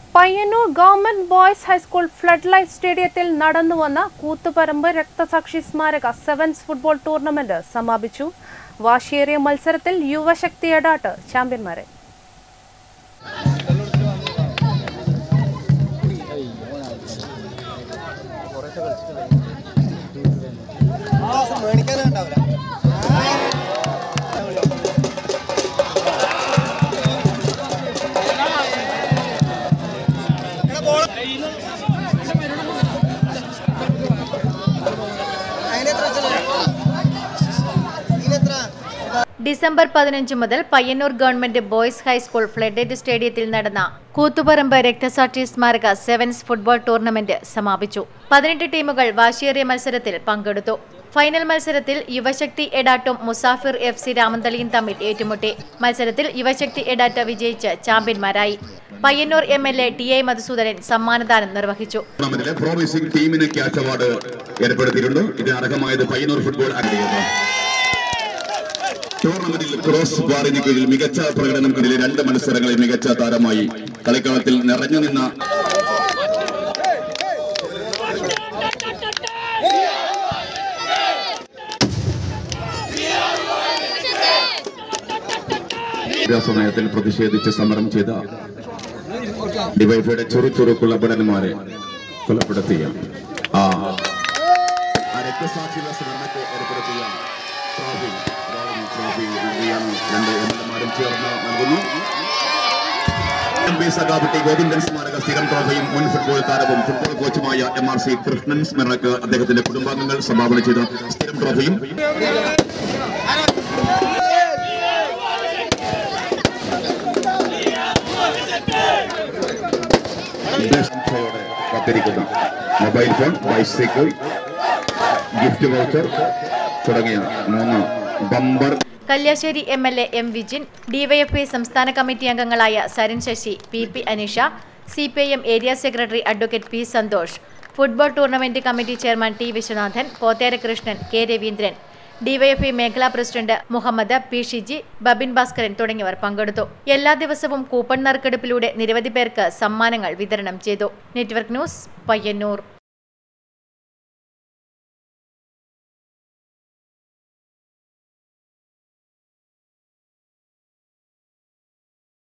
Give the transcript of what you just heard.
Payyanur government boys high school flood light സ്റ്റേഡിയത്തിൽ നടന്നുവന്ന കൂത്തുപറമ്പ് രക്തസാക്ഷി സ്മാരക സെവൻസ് ഫുട്ബോൾ ടൂർണമെന്റ് സമാപിച്ചു വാശിയേറിയ മത്സരത്തിൽ യുവശക്തി എടാട്ട് ചാമ്പ്യന്മാരെ മേടിക്കാനുണ്ടാവില്ല അതിനെത്ര ഇതിനെത്ര ഡിസംബർ പതിനഞ്ച് മുതൽ Payyanur government boys high school floodlit സ്റ്റേഡിയത്തിൽ നടന്ന കൂത്തുപറമ്പ് രക്തസാക്ഷി സ്മാരക സെവൻസ് ഫുട്ബോൾ ടൂർണമെന്റ് സമാപിച്ചു പതിനെട്ട് ടീമുകൾ വാശിയേറിയ മത്സരത്തിൽ പങ്കെടുത്തു ഫൈനൽ മത്സരത്തിൽ യുവശക്തി എഡാട്ടും മുസാഫിർ എഫ് സി രാമന്തളിയും തമ്മിൽ ഏറ്റുമുട്ടി മത്സരത്തിൽ യുവശക്തി എഡാറ്റ വിജയിച്ച് ചാമ്പ്യന്മാരായി Payyanur M L A T A Madhusoodanan സമ്മാനദാനം നിർവഹിച്ചു ടൂർണമെന്റിലെ പ്രോമിസിംഗ് ടീമിന് ക്യാച്ച് അവാർഡ് ഏർപ്പെടുത്തിയിട്ടുണ്ട് ഇതിന് അർഹമായത് പയ്യന്നൂർ ഫുട്ബോൾ അക്കാദമിയാണ് ടൂർണമെന്റിൽ ക്രോസ് ബാറിന് കീഴിൽ മികച്ച പ്രകടനം കണ്ടിലെ രണ്ട് മത്സരങ്ങളിൽ മികച്ച താരമായി കളിക്കളത്തിൽ നിറഞ്ഞു നിന്ന വിദ്യാഭ്യാസ നയത്തിൽ പ്രതിഷേധിച്ച് സമരം ചെയ്ത ഡിവൈഫൈയുടെ ചുറുചുറുക്കുള്ള ഭടന്മാരെ കൊലപ്പെടുത്തിയ ആ ആ രക്തസാക്ഷിയുടെ സ്മരണയ്ക്ക് ഏർപ്പെടുത്തിയ ട്രോഫി അതാണ് ട്രോഫി നൽകിയാണ് രണ്ട് എം എൽ എമാരും ചേർന്ന് നൽകുന്നു എം പി സഖാപട്ടി ഗോവിന്ദൻ സ്മാരക സ്ഥിരം ട്രോഫിയും മുൻ ഫുട്ബോൾ താരവും ഫുട്ബോൾ കോച്ചുമായ എം ആർ സി കൃഷ്ണൻ സ്മരണക്ക് അദ്ദേഹത്തിന്റെ കുടുംബാംഗങ്ങൾ സംഭാവന ചെയ്ത സ്ഥിരം ട്രോഫിയും ഉദ്ദേശയോടെ കാത്തിരിക്കുന്ന mobile phone bicycle gift voucher തുടങ്ങിയ മൂന്ന് bumper Kalliasseri M L A M Vijin DYFI സംസ്ഥാന കമ്മിറ്റി അംഗങ്ങളായ Saran Sasi P P Anisha C P I M area secretary advocate P Santhosh football tournament committee chairman T Viswanathan Pothera Krishnan K Raveendran DYFI മേഖലാ പ്രസിഡന്റ് മുഹമ്മദ് പി ഷിജി ബബിൻ ഭാസ്കരൻ തുടങ്ങിയവർ പങ്കെടുത്തു എല്ലാ ദിവസവും coupon നറുക്കെടുപ്പിലൂടെ നിരവധി പേർക്ക് സമ്മാനങ്ങൾ വിതരണം ചെയ്തു നെറ്റ്വർക്ക് ന്യൂസ് പയ്യന്നൂർ